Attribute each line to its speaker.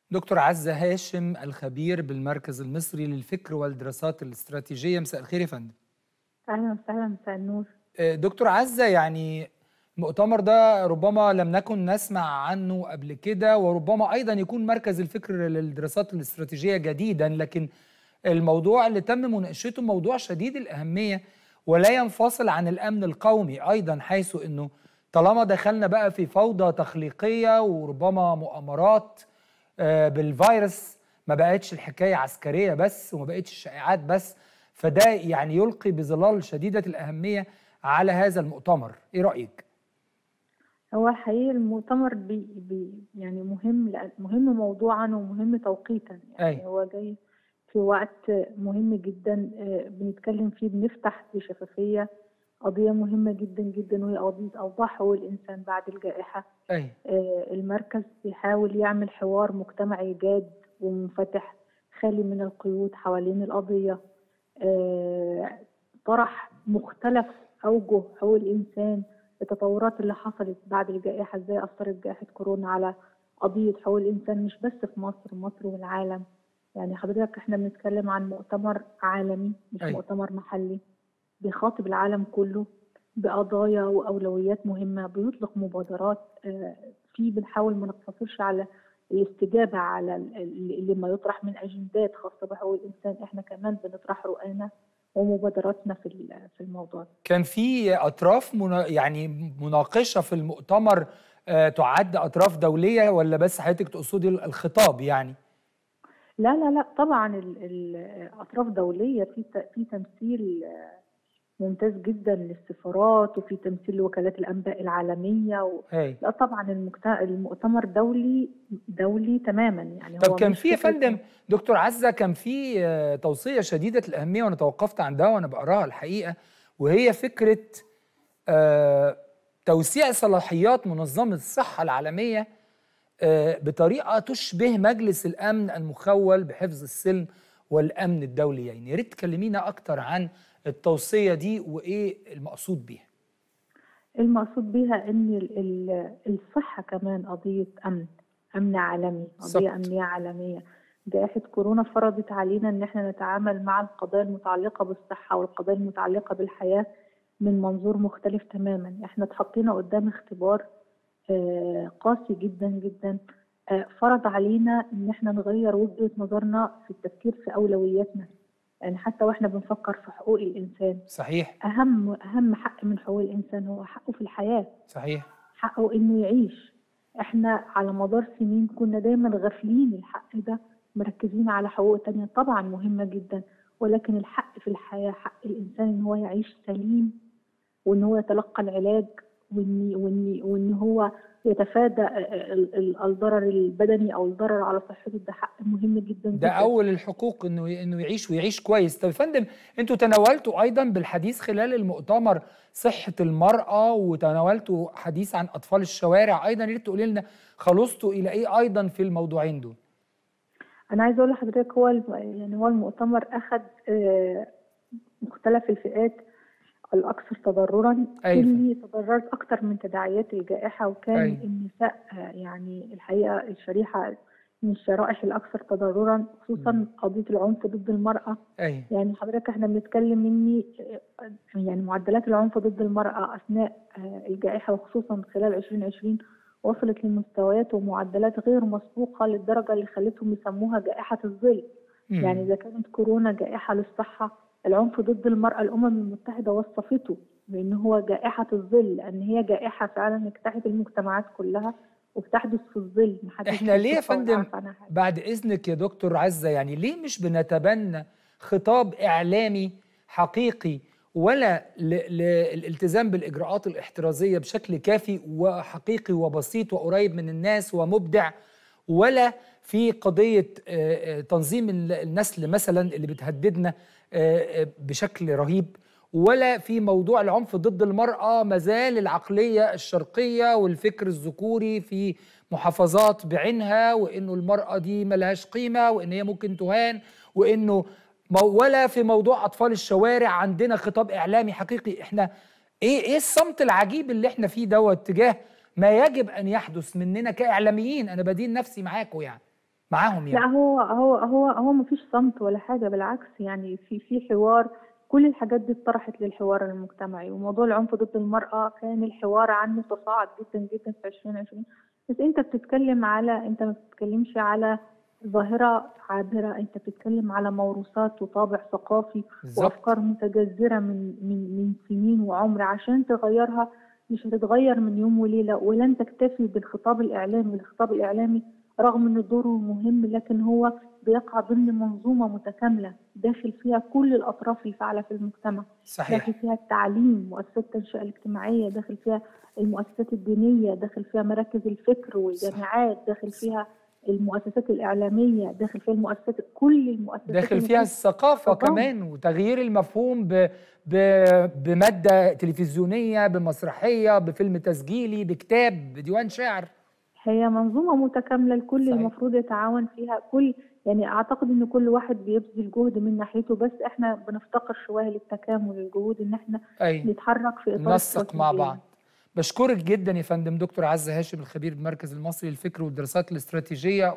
Speaker 1: دكتور عزة هاشم الخبير بالمركز المصري للفكر والدراسات الاستراتيجية مساء الخير يا فندم
Speaker 2: أهلا وسهلا مساء النور
Speaker 1: آه، دكتور عزة يعني المؤتمر ده ربما لم نكن نسمع عنه قبل كده وربما أيضا يكون مركز الفكر للدراسات الاستراتيجية جديدا لكن الموضوع اللي تم مناقشته موضوع شديد الأهمية ولا ينفصل عن الأمن القومي أيضا حيث أنه طالما دخلنا بقى في فوضى تخليقية وربما مؤامرات آه، بالفيروس ما بقتش الحكاية عسكرية بس وما بقتش شائعات بس فده يعني يلقي بظلال شديدة الأهمية على هذا المؤتمر إيه رأيك؟
Speaker 2: هو حقيقي المؤتمر بي بي يعني مهم لأن- مهم موضوعا ومهم توقيتا يعني
Speaker 1: أي.
Speaker 2: هو جاي في وقت مهم جدا آه، بنتكلم فيه بنفتح بشفافية قضية مهمة جدا جدا وهي قضية أوضاع حقوق الإنسان بعد الجائحة
Speaker 1: أي
Speaker 2: آه، المركز بيحاول يعمل حوار مجتمعي جاد ومنفتح خالي من القيود حوالين القضية آه، طرح مختلف أوجه حقوق الإنسان التطورات اللي حصلت بعد الجائحة ازاي أثرت جائحة كورونا على قضية حقوق الإنسان مش بس في مصر مصر والعالم يعني حضرتك احنا بنتكلم عن مؤتمر عالمي مش
Speaker 1: أيوة.
Speaker 2: مؤتمر محلي بيخاطب العالم كله بقضايا وأولويات مهمة بيطلق مبادرات آه، فيه بنحاول ما نقتصرش على الاستجابة على ال- ال- اللي ما يطرح من أجندات خاصة بحقوق الإنسان احنا كمان بنطرح رؤانا ومبادراتنا في ال- في الموضوع ده.
Speaker 1: كان في أطراف منا يعني مناقشة في المؤتمر آه، تعد أطراف دولية ولا بس حضرتك تقصدي الخطاب يعني؟
Speaker 2: لا لا لا طبعا ال- ال- أطراف دولية في ت- في تمثيل آه، ممتاز جدا للسفارات وفي تمثيل لوكالات الأنباء العالمية و...
Speaker 1: أي
Speaker 2: لا طبعا المكت... المؤتمر دولي دولي تماما يعني
Speaker 1: طب
Speaker 2: هو
Speaker 1: كان
Speaker 2: مش
Speaker 1: في يا
Speaker 2: فكرة-
Speaker 1: فندم دكتور عزة كان في آه، توصية شديدة الأهمية وأنا توقفت عندها وأنا بقراها الحقيقة وهي فكرة آه، توسيع صلاحيات منظمة الصحة العالمية آه، بطريقة تشبه مجلس الأمن المخول بحفظ السلم والأمن الدولي يعني يا ريت تكلمينا أكتر عن التوصية دي وإيه المقصود بيها
Speaker 2: المقصود بيها ان ال- ال- الصحه كمان قضيه امن امن عالمي قضيه
Speaker 1: بالظبط.
Speaker 2: امنيه عالميه جائحه كورونا فرضت علينا ان احنا نتعامل مع القضايا المتعلقه بالصحه والقضايا المتعلقه بالحياه من منظور مختلف تماما احنا اتحطينا قدام اختبار آه، قاسي جدا جدا آه، فرض علينا ان احنا نغير وجهه نظرنا في التفكير في اولوياتنا يعني حتى واحنا بنفكر في حقوق الانسان
Speaker 1: صحيح
Speaker 2: اهم اهم حق من حقوق الانسان هو حقه في الحياه
Speaker 1: صحيح
Speaker 2: حقه انه يعيش احنا على مدار سنين كنا دايما غافلين الحق ده مركزين على حقوق تانية طبعا مهمة جدا ولكن الحق في الحياة حق الإنسان إن هو يعيش سليم وإن هو يتلقى العلاج وإن وإن وإن هو يتفادى ال- ال- الضرر البدني أو الضرر على صحته ده حق مهم جدا
Speaker 1: ده
Speaker 2: جدا
Speaker 1: اول الحقوق انه انه يعيش ويعيش كويس طب يا فندم انتوا تناولتوا ايضا بالحديث خلال المؤتمر صحه المراه وتناولتوا حديث عن اطفال الشوارع ايضا يا ريت تقولي لنا خلصتوا الى ايه ايضا في الموضوعين دول
Speaker 2: أنا عايزة أقول لحضرتك هو الم- يعني هو المؤتمر أخذ آه، مختلف الفئات الأكثر تضررا
Speaker 1: أيوة.
Speaker 2: اللي تضررت أكثر من تداعيات الجائحة وكان
Speaker 1: أيوة.
Speaker 2: النساء آه، يعني الحقيقة الشريحة من الشرائح الأكثر تضررا خصوصا
Speaker 1: مم.
Speaker 2: قضية العنف ضد المرأة
Speaker 1: ايوه
Speaker 2: يعني حضرتك احنا بنتكلم مني آه، يعني معدلات العنف ضد المرأة أثناء آه، الجائحة وخصوصا خلال 2020 وصلت لمستويات ومعدلات غير مسبوقة للدرجة اللي خلتهم يسموها جائحة الظل
Speaker 1: مم.
Speaker 2: يعني إذا كانت كورونا جائحة للصحة العنف ضد المرأة الأمم المتحدة وصفته بأن هو جائحة الظل لأن هي جائحة فعلا اجتاحت المجتمعات كلها وبتحدث في الظل محدش
Speaker 1: إحنا ليه يا
Speaker 2: بيشوفها ولا
Speaker 1: فندم
Speaker 2: عارف عنها حاجة.
Speaker 1: بعد اذنك يا دكتور عزه يعني ليه مش بنتبنى خطاب اعلامي حقيقي ولا ل- للالتزام بالاجراءات الاحترازيه بشكل كافي وحقيقي وبسيط وقريب من الناس ومبدع ولا في قضيه آه، آه، تنظيم ال- النسل مثلا اللي بتهددنا آه، آه، بشكل رهيب ولا في موضوع العنف ضد المرأة مازال العقلية الشرقية والفكر الذكوري في محافظات بعينها وإنه المرأة دي ملهاش قيمة وإن هي ممكن تهان وإنه مو- ولا في موضوع أطفال الشوارع عندنا خطاب إعلامي حقيقي إحنا إيه إيه الصمت العجيب اللي إحنا فيه دوت تجاه ما يجب أن يحدث مننا كإعلاميين أنا بدين نفسي معاكم يعني معاهم
Speaker 2: لا
Speaker 1: يعني
Speaker 2: هو هو هو هو مفيش صمت ولا حاجة بالعكس يعني في في حوار كل الحاجات دي اتطرحت للحوار المجتمعي وموضوع العنف ضد المرأة كان الحوار عنه تصاعد جدا جدا في 2020 بس انت بتتكلم على انت ما بتتكلمش على ظاهرة عابرة انت بتتكلم على موروثات وطابع ثقافي
Speaker 1: بالظبط
Speaker 2: وافكار متجذرة من من من سنين وعمر عشان تغيرها مش هتتغير من يوم وليلة ولن تكتفي بالخطاب الإعلامي الخطاب الإعلامي رغم ان دوره مهم لكن هو بيقع ضمن منظومة متكاملة داخل فيها كل الأطراف الفاعلة في المجتمع
Speaker 1: صحيح
Speaker 2: داخل فيها التعليم مؤسسات التنشئة الاجتماعية داخل فيها المؤسسات الدينية داخل فيها مراكز الفكر والجامعات داخل
Speaker 1: صح.
Speaker 2: فيها المؤسسات الإعلامية داخل فيها المؤسسات كل المؤسسات
Speaker 1: داخل
Speaker 2: اللي
Speaker 1: فيها
Speaker 2: فيها
Speaker 1: الثقافة
Speaker 2: طبعاً.
Speaker 1: كمان وتغيير المفهوم ب... ب... بمادة تلفزيونية بمسرحية بفيلم تسجيلي بكتاب بديوان شعر
Speaker 2: هي منظومة متكاملة الكل
Speaker 1: صحيح.
Speaker 2: المفروض يتعاون فيها كل يعني أعتقد إن كل واحد بيبذل جهد من ناحيته بس إحنا بنفتقر شوية للتكامل الجهود إن إحنا
Speaker 1: أي
Speaker 2: نتحرك في إطار
Speaker 1: ننسق مع
Speaker 2: استراتيجية.
Speaker 1: بعض بشكرك جدا يا فندم دكتور عزة هاشم الخبير بالمركز المصري للفكر والدراسات الاستراتيجية